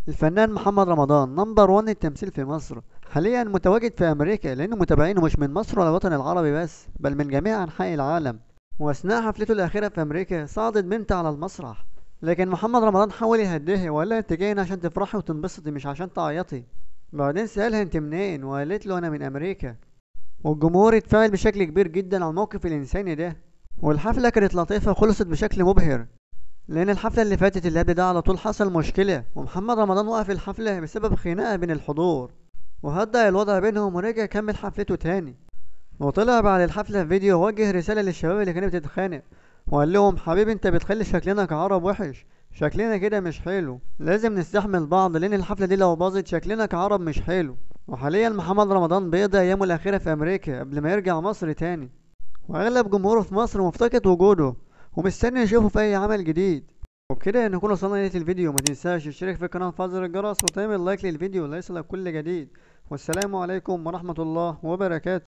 الفنان محمد رمضان نمبر 1 التمثيل في مصر حاليا متواجد في امريكا لان متابعينه مش من مصر ولا الوطن العربي بس بل من جميع انحاء العالم واثناء حفلته الاخيره في امريكا صعدت بنت على المسرح لكن محمد رمضان حاول يهديها وقال لها انت جايين عشان تفرحي وتنبسطي مش عشان تعيطي بعدين سالها انت منين وقالت له انا من امريكا والجمهور اتفاعل بشكل كبير جدا على الموقف الانساني ده والحفله كانت لطيفه وخلصت بشكل مبهر لان الحفله اللي فاتت اللي قبل ده على طول حصل مشكله ومحمد رمضان وقف الحفله بسبب خناقه بين الحضور وهدأ الوضع بينهم ورجع كمل حفلته تاني وطلع بعد الحفله في فيديو وجه رساله للشباب اللي كانت بتتخانق وقال لهم حبيبي انت بتخلي شكلنا كعرب وحش شكلنا كده مش حلو لازم نستحمل بعض لان الحفله دي لو باظت شكلنا كعرب مش حلو وحاليا محمد رمضان بيقضي ايامه الاخيره في امريكا قبل ما يرجع مصر تاني واغلب جمهوره في مصر مفتقد وجوده ومستني يشوفه في اي عمل جديد وبكده نكون وصلنا لنهاية الفيديو ما تنساش تشترك في القناة وتفعل الجرس وتعمل لايك للفيديو ليصلك كل جديد والسلام عليكم ورحمة الله وبركاته